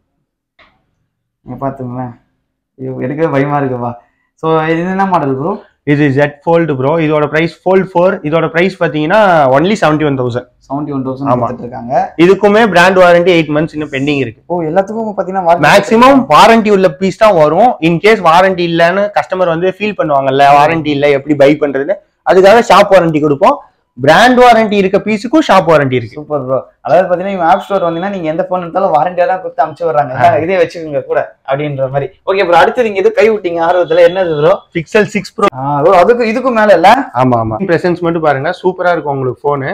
நீங்க பாத்துங்களேன் ஐயோ எடுக்கவே பயமா இருக்குப்பா ஸோ இது என்ன மாடல் ப்ரோ இது Z ஃபோல்டு ப்ரோ இதோட பிரைஸ் ஃபோல்ட் ஃபோர் இதோட பிரைஸ் பாத்தீங்கன்னா only seventy one thousand seventy one thousand ஆமா. கொடுத்துட்டு இருக்காங்க இதுக்குமே பிராண்ட் வாரண்டி எயிட் மந்த்ஸ் இன்னும் பெண்டிங் இருக்கு ஓ எல்லாத்துக்கும் பாத்தீங்கன்னா warranty மேக்ஸிமம் வாரண்டி உள்ள பீஸ் தான் வரும் இன் கேஸ் வாரண்டி இல்லைன்னு கஸ்டமர் வந்து ஃபீல் பண்ணுவாங்கல்ல வாரண்டி இல்ல எப்படி பை பண்றதுன்னு அதுக்காக ஷாப் வாரண்டி கொடுப்போம் பிராண்ட் வாரண்டி இருக்க பீஸுக்கும் ஷாப் வாரண்டி இருக்கு சூப்பர் ப்ரோ அதாவது பாத்தீங்கன்னா இவங்க ஆப் ஸ்டோர் வந்தீங்கன்னா நீங்க எந்த போன் எடுத்தாலும் வாரண்டியா தான் கொடுத்து அமுச்சு வர்றாங்க இந்தாங்க, இதே வச்சுக்கோங்க கூட அப்படின்ற மாதிரி ஓகே ப்ரோ அடுத்து நீங்க இது கை விட்டீங்க ஆர்வத்துல என்னது bro Pixel six pro bro அதுக்கு இதுக்கும் மேல இல்ல ஆமா ஆமா பிரசன்ஸ் மட்டும் பாருங்க சூப்பரா இருக்கும் உங்களுக்கு போனு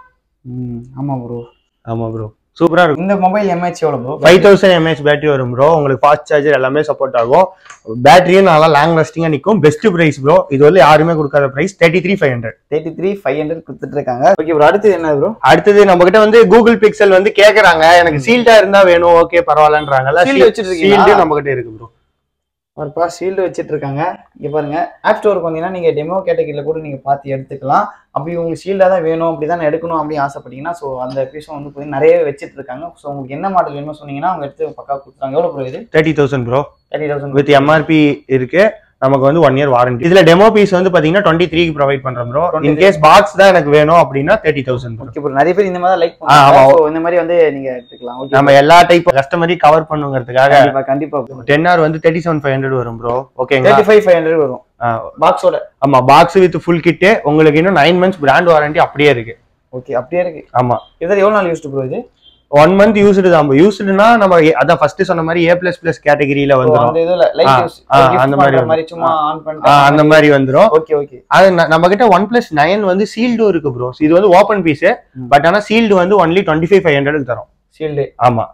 ஆமா ப்ரோ ஆமா ப்ரோ சூப்பரா இருக்கும் இந்த மொபைல் எம்ஏஹெச் எவ்வளவு bro five thousand mAh battery வரும் ப்ரோ உங்களுக்கு ஃபாஸ்ட் சார்ஜர் எல்லாமே சப்போர்ட் ஆகும் பேட்டரியும் நல்லா லாங் லாஸ்டிங்கா நிற்கும் பெஸ்ட் பிரைஸ் ப்ரோ இது வந்து யாருமே கொடுக்காத price thirty three five hundred thirty three five hundred கொடுத்துட்டு இருக்காங்க ஓகே ப்ரோ அடுத்து என்ன ப்ரோ அடுத்தது நம்ம கிட்ட வந்து கூகுள் பிக்சல் வந்து கேக்குறாங்க எனக்கு சீல்டா இருந்தா வேணும் ஓகே பரவாயில்லன்றாங்கல்ல Shield வச்சிட்டு இருக்கீங்களா? ஷீல்டு நம்ம கிட்ட இருக்கு ப்ரோ ஒருப்பா ஷீல்டு வச்சிட்டு இருக்காங்க இங்க பாருங்க ஆப் ஸ்டோருக்கு வந்தீங்கன்னா நீங்க டெமோ கேட்டகரியில கூட நீங்க பார்த்து எடுத்துக்கலாம் அப்படி உங்களுக்கு ஷீல்டா தான் வேணும் அப்படி தான் எடுக்கணும் அப்படின்னு ஆசைப்பட்டீங்கன்னா ஸோ அந்த பீஸும் வந்து பார்த்தீங்கன்னா நிறைய வச்சிட்டு இருக்காங்க ஸோ உங்களுக்கு என்ன மாடல் வேணுமோ சொன்னீங்கன்னா அவங்க எடுத்து பக்கா கொடுத்துருவாங்க எவ்வளோ ப்ரோ இது thirty thousand bro thirty thousand with MRP இருக்கு நமக்கு வந்து ஒன் இயர் வாரண்டி இதுல டெமோ பீஸ் வந்து பாத்தீங்கன்னா டுவெண்ட்டி த்ரீக்கு ப்ரொவைட் பண்றோம் ப்ரோ 23 இன் கேஸ் பாக்ஸ் தான் எனக்கு வேணும் அப்படின்னா தேர்ட்டி தௌசண்ட் ஓகே ப்ரோ நிறைய பேர் இந்த மாதிரி லைக் ஆ, ஆமா. பண்ணுவாங்க ஸோ இந்த மாதிரி வந்து நீங்க எடுத்துக்கலாம் ஓகே நம்ம எல்லா டைப் கஸ்டமரையும் கவர் பண்ணுங்கிறதுக்காக கண்டிப்பா கண்டிப்பா டென் ஆர் வந்து தேர்ட்டி செவன் ஃபைவ் ஹண்ட்ரட் வரும் ப்ரோ ஓகேங்களா தேர்ட்டி ஃபைவ் ஃபைவ் ஹண்ட்ரட் வரும் ஆ. பாக்ஸோட ஆமா பாக்ஸ் வித் ஃபுல் கிட்டு உங்களுக்கு இன்னும் நைன் மந்த்ஸ் பிராண்ட் வாரண்டி அப்படியே இருக்கு ஓகே அப்படியே இருக்கு ஆமா இது எவ்வளோ நாள் யூஸ்டு ப்ரோ இது ஒன் மந்த் யூஸ்டு தான் யூஸ்டுனா நம்ம ஏ- அதான் ஃபர்ஸ்ட் சொன்ன மாதிரி ஏ பிளஸ் பிளஸ் கேட்டகரியில So, வந்துரும் அந்த இதுல லைட் ஆ, யூஸ் ஆ, அந்த மாதிரி அந்த மாதிரி சும்மா ஆன் ஆ, பண்ணிட்டு அந்த மாதிரி வந்துரும் ஓகே ஓகே அது ந- நம்ம கிட்ட ஒன் பிளஸ் நைன் வந்து சீல்டும் இருக்கு ப்ரோ இது வந்து ஓப்பன் பீஸ் ம். பட் ஆனா சீல்டு வந்து only twenty five five hundred தரும் ஷீல்டு ஆமா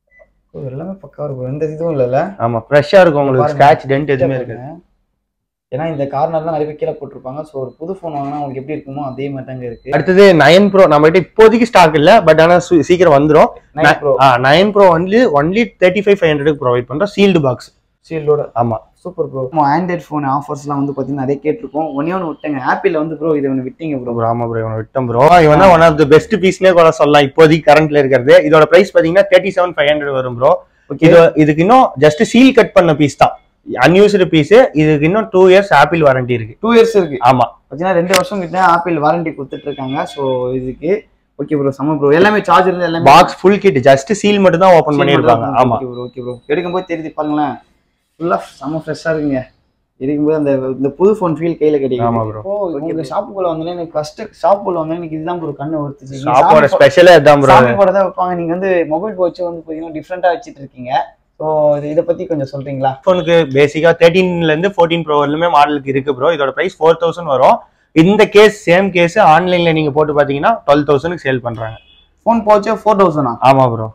எல்லாமே பக்கா இருக்கும் எந்த இதுவும் இல்லைல்ல ஆமா ஃப்ரெஷ்ஷா இருக்கும் உங்களுக்கு பாருங்க. ஸ்கிராச் டென்ட் எதுவுமே இருக்காது ஏன்னா இந்த கார்னர்லாம் நிறைய பேர் கீழே போட்டிருப்பாங்க ஸோ ஒரு புது ஃபோன் வாங்கினா உங்களுக்கு எப்படி இருக்குமோ அதே மாதிரி தாங்க இருக்கு அடுத்தது நைன் ப்ரோ நம்ம கிட்ட இப்போதைக்கு ஸ்டாக் இல்ல பட் ஆனா சு- சீக்கிரம் வந்துரும் நைன் ப்ரோ நைன் ப்ரோ வந்து only thirty five five hundred provide பண்றோம் சீல்டு பாக்ஸ் ஷீல்டோட ஆமா சூப்பர் ப்ரோ நம்ம ஆண்ட்ராய்ட் ஃபோன் ஆஃபர்ஸ்லாம் வந்து பார்த்தீங்கன்னா நிறைய கேட்டிருக்கோம் ஒன்னே ஒன்று விட்டேங்க ஆப்பிள் வந்து ப்ரோ இதை ஒன்று விட்டீங்க ப்ரோ ப்ரோ ஆமா ப்ரோ இவனை விட்டோம் ப்ரோ இவன் தான் ஒன் ஆஃப் த பெஸ்ட் பீஸ்னே கூட சொல்லலாம் இப்போதைக்கு கரண்ட்ல இருக்கிறது இதோட பிரைஸ் பாத்தீங்கன்னா தேர்ட்டி செவன் ஃபைவ் ஹண்ட்ரட் வரும் ப்ரோ ஓகே இது இதுக்கு இன்னும் ஜஸ்ட் சீல் கட் பண்ண பீஸ் தான் அன்யூஸ்டு பீஸ் இதுக்கு இன்னும் டூ இயர்ஸ் ஆப்பிள் வாரண்டி இருக்கு டூ இயர்ஸ் இருக்கு ஆமா பார்த்தீங்கன்னா ரெண்டு வருஷம் கிட்ட ஆப்பிள் வாரண்டி கொடுத்துட்டு இருக்காங்க ஸோ இதுக்கு ஓகே ப்ரோ சம ப்ரோ எல்லாமே சார்ஜர் இருந்து எல்லாமே box full kit just seal மட்டும் தான் ஓபன் பண்ணிருப்பாங்க ஆமா ஓகே ப்ரோ ஓகே ப்ரோ எடுக்கும்போது தெரியுது பாருங்களேன் ஃபுல்லா செம ஃப்ரெஷ்ஷாக இருக்குங்க எடுக்கும்போது அந்த இந்த புது ஃபோன் ஃபீல் கையில கிடைக்கும் ஆமா bro. ஓ உங்க ஷாப்புக்குள்ள வந்தோடனே எனக்கு ஃபர்ஸ்ட் ஷாப்புக்குள்ள வந்தோடனே எனக்கு இதுதான் ப்ரோ கண்ணு ஒருத்துச்சு நீங்க ஷாப்போட சாமி படம்- ஸ்பெஷலே இதான் ப்ரோ சாமி படம் தான் வைப்பாங்க நீங்க வந்து மொபைல் வச்சு வந்து பாத்தீங்கன்னா டிஃப்ரெண்டா வச்சிட்டு இருக்கீங்க ஸோ இதை பத்தி கொஞ்சம் சொல்றீங்களா ஃபோனுக்கு பேசிக்கா தேர்ட்டீன்ல இருந்து ஃபோர்டீன் ப்ரோ வரலுமே மாடலுக்கு இருக்கு ப்ரோ இதோட பிரைஸ் ஃபோர் தௌசண்ட் வரும் இந்த கேஸ் சேம் கேஸ் ஆன்லைன்ல நீங்க போட்டு பாத்தீங்கன்னா டுவெல் தௌசண்ட்க்கு சேல் பண்றாங்க ஃபோன் போச்சு ஃபோர் தௌசண்டா ஆமா ப்ரோ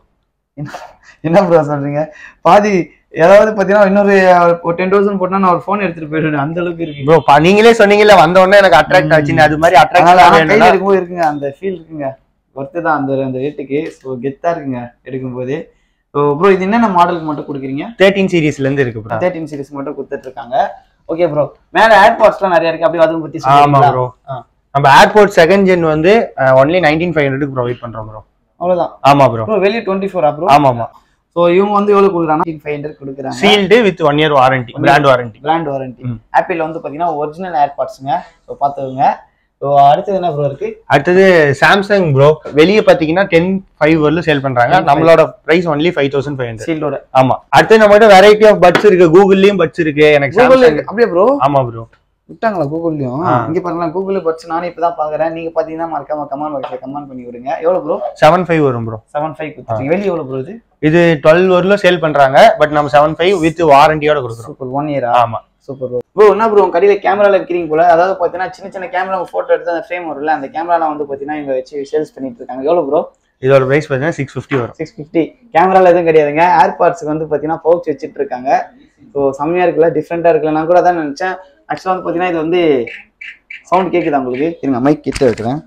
என்ன ப்ரோ சொல்றீங்க பாதி ஏதாவது பாத்தீங்கன்னா இன்னொரு ஒரு டென் தௌசண்ட் போட்டா நான் ஒரு ஃபோன் எடுத்துட்டு போயிடுவேன் அந்த அளவுக்கு இருக்கு ப்ரோ நீங்களே சொன்னீங்கல்ல வந்த உடனே எனக்கு அட்ராக்ட் ம். ஆச்சுன்னு அது மாதிரி அதனால ஆனா கையில அட்ராக்ட் இருக்கும்போது இருக்குங்க அந்த ஃபீல் இருக்குங்க ஒர்த்து தான் அந்த அந்த ரேட்டுக்கு ஸோ கெத்தா இருக்குங்க எடுக்கும்போது ஸோ ப்ரோ இது என்னென்ன மாடலுக்கு மட்டும் கொடுக்குறீங்க தேர்ட்டீன் சீரிஸ்ல இருந்து இருக்கு ப்ரோ தேர்ட்டின் சீரிஸ் மட்டும் கொடுத்துட்டு இருக்காங்க ஓகே ப்ரோ மேல ஏர்பாட்ஸ்லாம் நிறைய இருக்கு அப்படியே அதை பத்தி ஆமா சொல்றீங்களா ப்ரோ ஆ. நம்ம ஏர்போர்ட் செகண்ட் ஜென் வந்து only nineteen five hundred provide பண்றோம் ப்ரோ அவ்வளவுதான் ஆமா ப்ரோ ப்ரோ வெளியே டுவெண்ட்டி ஃபோர் ப்ரோ ஆமா ஆமா ஸோ இவங்க வந்து எவ்வளவு கொடுக்குறாங்க ஃபைவ் ஹண்ட்ரட் கொடுக்குறாங்க sealed with one year warranty brand warranty brand warranty ம். ஆப்பிள் வந்து பாத்தீங்கன்னா ஒரிஜினல் ஏர்பாட்ஸுங்க ஸோ பார்த்துக்கோங்க ஸோ அடுத்தது என்ன ப்ரோ இருக்கு அடுத்தது சாம்சங் ப்ரோ வெளியே பாத்தீங்கன்னா டென் ஃபைவ் வரலும் சேல் பண்றாங்க 10 நம்மளோட price only five thousand five hundred சீல்டோட ஆமா அடுத்து நம்ம கிட்ட வெரைட்டி ஆஃப் பட்ஸ் இருக்கு கூகுள்லயும் பட்ஸ் இருக்கு எனக்கு கூகுள் Samsung- அப்படியே ப்ரோ ஆமா ப்ரோ விட்டாங்களா கூகுள்லயும் ஆ. இங்க பாருங்களா கூகுள் பட்ஸ் நானே இப்பதான் பாக்குறேன் நீங்க பாத்தீங்கன்னா மறக்காம கமெண்ட் பாக்ஸ்ல கமெண்ட் பண்ணி விடுங்க எவ்வளவு ப்ரோ செவன் ஃபைவ் வரும் ப்ரோ செவன் ஃபைவ் கொடுத்துருக்கீங்க வெளியே எவ்வளவு ப்ரோ இது இது டுவெல் வரலும் சேல் பண்றாங்க பட் நம்ம செவன் ஃபைவ் வித் வாரண்டியோட கொடுக்குறோம் சூப்பர் ஒன் இயரா ஆமா சூப்பர் ப்ரோ ப்ரோ என்ன ப்ரோ உங்க கடையில கேமரால விற்கிறீங்க போல அதாவது பாத்தீங்கன்னா சின்ன சின்ன கேமரா போட்டோ எடுத்து அந்த ஃப்ரேம் வரும்ல அந்த கேமராலாம் வந்து பாத்தீங்கன்னா இங்க வச்சு சேல்ஸ் பண்ணிட்டு இருக்காங்க எவ்வளவு ப்ரோ இதோட பிரைஸ் பாத்தீங்கன்னா சிக்ஸ் ஃபிஃப்டி வரும் சிக்ஸ் ஃபிஃப்டி கேமரால எதுவும் கிடையாதுங்க ஏர்பாட்ஸ்க்கு வந்து பாத்தீங்கன்னா பவுச் வச்சுட்டு இருக்காங்க ஸோ செம்மையா இருக்குல்ல டிஃப்ரெண்டா இருக்குல்ல நான் கூட அதான் நினைச்சேன் ஆக்சுவலா வந்து பாத்தீங்கன்னா இது வந்து சவுண்ட் கேக்குதா உங்களுக்கு இருங்க மைக் கிட்ட வைக்கிறேன்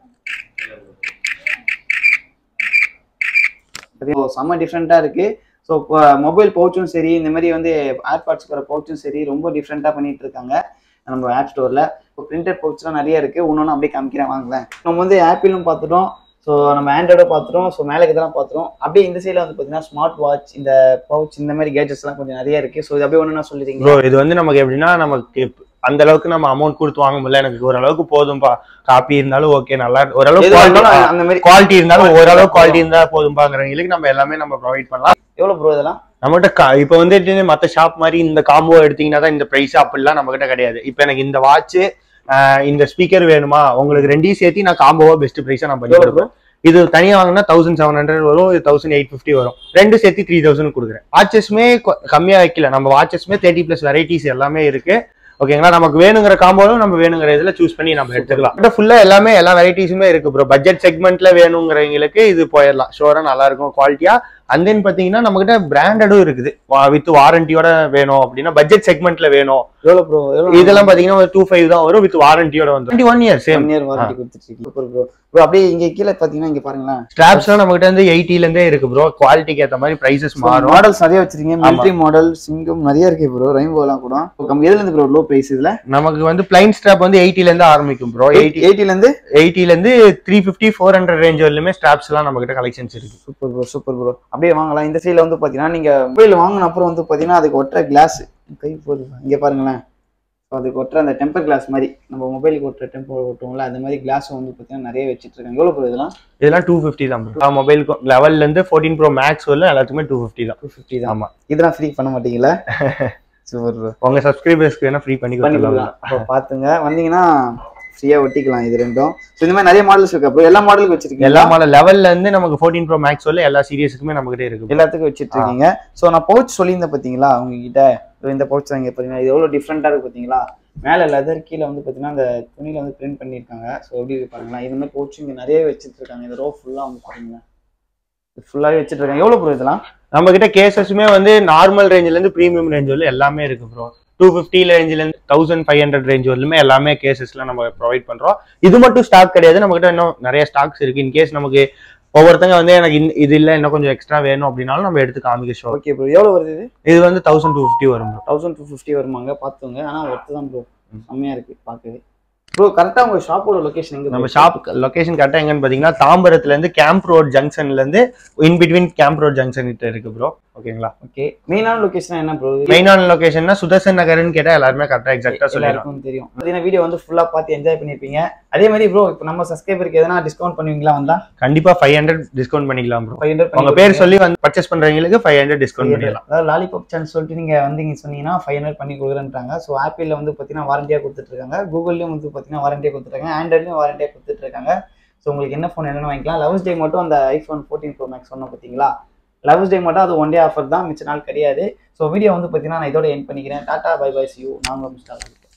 ஸோ செம்ம டிஃப்ரெண்ட்டாக இருக்கு ஸோ மொபைல் பவுச்சும் சரி இந்த மாதிரி வந்து ஏர்பாட்ஸ் வர பவுச்சும் சரி ரொம்ப டிஃப்ரெண்ட்டாக பண்ணிட்டு இருக்காங்க நம்ம ஆப் ஸ்டோரில் இப்போ பிரிண்டட் பவுச்லாம் நிறைய இருக்கு ஒன்று அப்படியே காமிக்கிறேன் வாங்களேன் நம்ம வந்து ஆப்பிளும் பார்த்துட்டோம் ஸோ நம்ம ஆண்ட்ராய்டும் பார்த்துட்டோம் ஸோ மேலே இதெல்லாம் பார்த்துட்டோம் அப்படியே இந்த சைடில் வந்து பார்த்தீங்கன்னா ஸ்மார்ட் வாட்ச் இந்த பவுச் இந்த மாதிரி கேஜெட்ஸ்லாம் கொஞ்சம் நிறைய இருக்கு ஸோ இது அப்படியே ஒன்று நான் சொல்லிடுறீங்க ப்ரோ இது வந்து நமக்கு எப்படின்னா நமக்கு இப்ப அந்த அளவுக்கு நம்ம அமௌண்ட் கொடுத்து வாங்க முடியல எனக்கு ஓரளவுக்கு போதும்பா காப்பி இருந்தாலும் ஓகே நல்லா இருக்கு. ஓரளவுக்கு எதுவா இருந்தாலும் quality- அந்த மாதிரி குவாலிட்டி இருந்தாலும் Quality ஓரளவு இருந்தா குவாலிட்டி இருந்தா போதும்பாங்கிறவங்களுக்கு நம்ம எல்லாமே நம்ம ப்ரொவைட் பண்ணலாம் எவ்வளோ ப்ரோ இதெல்லாம் நம்மகிட்ட கா- இப்ப வந்துட்டு மத்த ஷாப் மாதிரி இந்த காம்போ எடுத்தீங்கன்னா தான் இந்த பிரைஸ் அப்படிலாம் நம்ம கிட்ட கிடையாது இப்ப எனக்கு இந்த வாட்ச் இந்த ஸ்பீக்கர் வேணுமா உங்களுக்கு ரெண்டையும் சேர்த்து நான் காம்போவா பெஸ்ட் பிரைஸா நான் பண்ணி எவ்வளோ கொடுப்பேன் இது தனியா வாங்கினா தௌசண்ட் செவன் ஹண்ட்ரட் வரும் இது தௌசண்ட் எயிட் ஃபிஃப்டி வரும் ரெண்டு சேர்த்து த்ரீ தௌசண்ட் கொடுக்குறேன் வாட்சஸ்மே கம்மியா வைக்கல நம்ம வாட்சஸ்மே தேர்ட்டி பிளஸ் வெரைட்டிஸ் எல்லாமே இருக்கு ஓகேங்களா நமக்கு வேணுங்கிற காம்போலும் நம்ம வேணுங்கிற இதுல சூஸ் பண்ணி நம்ம எடுத்துக்கலாம் பட் ஃபுல்லா எல்லாமே எல்லா வெரைட்டிஸுமே இருக்கு ப்ரோ பட்ஜெட் செக்மெண்ட்ல வேணுங்கிறவங்களுக்கு இது போயிடலாம் ஷோரா நல்லா இருக்கும் குவாலிட்டியா அண்ட் தென் பாத்தீங்கன்னா நம்ம கிட்ட பிராண்டடும் இருக்குது வித் வாரண்டியோட வேணும் அப்படின்னா பட்ஜெட் செக்மெண்ட்ல வேணும் எவ்வளோ ப்ரோ எவ்வளோ இதெல்லாம் பாத்தீங்கன்னா டூ ஃபைவ் தான் வரும் வித் வாரண்டியோட வந்து twenty one year same one year warranty கொடுத்துட்டு சூப்பர் ப்ரோ ப்ரோ அப்படியே இங்க கீழே பாத்தீங்கன்னா இங்க பாருங்களேன் ஸ்ட்ராப்ஸ்லாம் நம்ம கிட்ட வந்து எயிட்டில இருந்தே இருக்கு ப்ரோ குவாலிட்டிக்கு ஏத்த மாதிரி பிரைசஸ் மாறும் மாடல்ஸ் நிறைய வச்சிருக்கீங்க மிலிட்ரி மாடல் சிங்கம் நிறைய இருக்கு ப்ரோ ரெயின்போலாம் கூட நம்ம எதுல இருந்து ப்ரோ லோ பிரைஸ் இதுல நமக்கு வந்து பிளைன் ஸ்ட்ராப் வந்து எயிட்டில இருந்து ஆரம்பிக்கும் ப்ரோ எயிட்டி எயிட்டில இருந்து எயிட்டில இருந்து three fifty four hundred range வரலுமே ஸ்ட்ராப்ஸ் எல்லாம் நம்ம கிட்ட கலெக்ஷன்ஸ் இருக்கு சூப்பர் ப்ரோ சூப்பர் ப்ரோ அப்படியே வாங்கலாம் இந்த சைடில் வந்து பார்த்தீங்கன்னா நீங்கள் மொபைல் வாங்கின அப்புறம் வந்து பார்த்தீங்கன்னா அதுக்கு ஒட்டுற கிளாஸ் கை போகுது இங்கே பாருங்களேன் ஸோ அதுக்கு ஒட்டுற அந்த டெம்பர் கிளாஸ் மாதிரி நம்ம மொபைலுக்கு ஒட்டுற டெம்பர் ஒட்டுவோம்ல அந்த மாதிரி கிளாஸ் வந்து பார்த்தீங்கன்னா நிறைய வச்சுட்டு இருக்காங்க எவ்வளோ ப்ரோ இதெல்லாம் இதெல்லாம் டூ ஃபிஃப்டி தான் ப்ரோ மொபைலுக்கு லெவல்ல இருந்து ஃபோர்டீன் ப்ரோ மேக்ஸ் வரல எல்லாத்துக்குமே டூ ஃபிஃப்டி தான் டூ ஃபிஃப்டி தான் ஆமா இதெல்லாம் ஃப்ரீ பண்ண மாட்டீங்களா சூப்பர் ப்ரோ உங்க சப்ஸ்கிரைபர்ஸ்க்கு வேணா ஃப்ரீ பண்ணி பண்ணி கொடுக்கலாம் கொடுக்கலாம் அப்போ பார்த்துங்க வந்தீங்கன்னா ஃப்ரீயாக ஒட்டிக்கலாம் இது ரெண்டும் ஸோ இந்த மாதிரி நிறைய மாடல்ஸ் இருக்கு ப்ரோ எல்லா மாடலுக்கு வச்சிருக்கீங்க எல்லா மாடல் லெவல்ல இருந்து நமக்கு ஃபோர்டீன் ப்ரோ மேக்ஸ் வரல எல்லா சீரியஸுக்குமே நம்ம கிட்ட இருக்கு எல்லாத்துக்கும் வச்சிட்டு இருக்கீங்க ஸோ நான் பவுச் சொல்லியிருந்தேன் பார்த்தீங்களா உங்ககிட்ட இதோ இந்த பவுச் தான் இங்கே பார்த்தீங்கன்னா இது எவ்வளோ டிஃப்ரெண்ட்டாக இருக்கு பார்த்தீங்களா மேலே லெதர் கீழே வந்து பார்த்தீங்கன்னா அந்த துணியில் வந்து பிரிண்ட் பண்ணியிருக்காங்க ஸோ எப்படி இருக்கு பாருங்களா இது மாதிரி பவுச் இங்கே நிறைய வச்சுட்டு இருக்காங்க இந்த ரோ ஃபுல்லாக வந்து பாருங்களேன் ஃபுல்லாகவே வச்சுட்டு இருக்காங்க எவ்வளோ ப்ரோ இதெல்லாம் நம்ம கிட்ட கேசஸுமே வந்து நார்மல் ரேஞ்சில இருந்து ப்ரீமியம் ரேஞ்ச் வரல எல்லாமே இருக்கு ப்ரோ டூ ஃபிஃப்டி ரேஞ்சில இருந்து தௌசண்ட் ஃபைவ் ஹண்ட்ரட் ரேஞ்ச் வரலுமே எல்லாமே கேசஸ்லாம் நம்ம ப்ரொவைட் பண்றோம் இது மட்டும் ஸ்டாக் கிடையாது நம்ம கிட்ட இன்னும் நிறைய ஸ்டாக்ஸ் இருக்கு இன் கேஸ் நமக்கு ஒவ்வொருத்தங்க வந்து எனக்கு இந்த- இது இல்ல இன்னும் கொஞ்சம் எக்ஸ்ட்ரா வேணும் அப்படின்னாலும் நம்ம எடுத்து காமிக்க ஷோ ஓகே ப்ரோ எவ்வளோ வருது இது இது வந்து தௌசண்ட் டூ ஃபிஃப்டி வரும் bro. தௌசண்ட் டூ ஃபிஃப்டி வருமாங்க பார்த்துங்க ஆனால் ஒர்த்து தான் ப்ரோ செம்மையாக இருக்கு பார்க்கவே ப்ரோ கரெக்டாக உங்கள் ஷாப்போட லொக்கேஷன் எங்கே நம்ம ஷாப் லொகேஷன் கரெக்டா எங்கன்னு பாத்தீங்கன்னா தாம்பரத்துல இருந்து கேம்ப் ரோட் ஜங்ஷன்ல இருந்து in between camp road junction கிட்ட இருக்கு ப்ரோ ஓகேங்களா ஓகே மெயினான லொக்கேஷன் என்ன ப்ரோ மெயினான லொகேஷன்னா சுதர்சன் நகர்னு கேட்டா எல்லாருமே கரெக்டா எக்ஸாக்டா சொல்லிடுவோம் எல்லாருக்கும் தெரியும் பார்த்தீங்கன்னா வீடியோ வந்து ஃபுல்லாக பார்த்து என்ஜாய் பண்ணியிருப்பீங்க அதே மாதிரி ப்ரோ இப்போ நம்ம சப்ஸ்கிரைபருக்கு எதனா டிஸ்கவுண்ட் பண்ணுவீங்களா வந்தா கண்டிப்பா ஃபைவ் ஹண்ட்ரட் டிஸ்கவுண்ட் பண்ணிக்கலாம் ப்ரோ ஃபைவ் ஹண்ட்ரட் உங்க பேர் சொல்லி வந்து பர்ச்சேஸ் பண்றவங்களுக்கு ஃபைவ் ஹண்ட்ரட் டிஸ்கவுண்ட் பண்ணிடலாம் அதாவது லாலிபாப் சேனல் சொல்லிட்டு நீங்க வந்தீங்க சொன்னீங்கன்னா ஃபைவ் ஹண்ட்ரட் பண்ணி கொடுக்குறேன்றாங்க ஸோ ஆப்பிளில் வந்து பார்த்தீங்கன்னா வாரண்டியாக கொடுத்துட்டு இருக்காங்க கூகுள்லேயும் வந்து பார்த்தீங்கன்னா வாரண்டியாக கொடுத்துருக்காங்க ஆண்ட்ராய்ட்லையும் வாரண்டியாக கொடுத்துட்டு இருக்காங்க ஸோ உங்களுக்கு என்ன ஃபோன் என்னென்னு வாங்கிக்கலாம் லெவன்ஸ் டே மட்டும் அந்த ஐஃபோன் ஃபோர்டீன் ப்ரோ மேக்ஸ் சொன்னோம் பார்த்தீங்களா லெவன்ஸ் டே மட்டும் அது ஒன் டே ஆஃபர் தான் மிச்ச நாள் கிடையாது ஸோ வீடியோ வந்து பார்த்தீங்கன்னா நான் இதோட என் பண்ணிக்கிறேன் டாட்டா பை பை சி யூ நாங்கள் மிஸ்டர்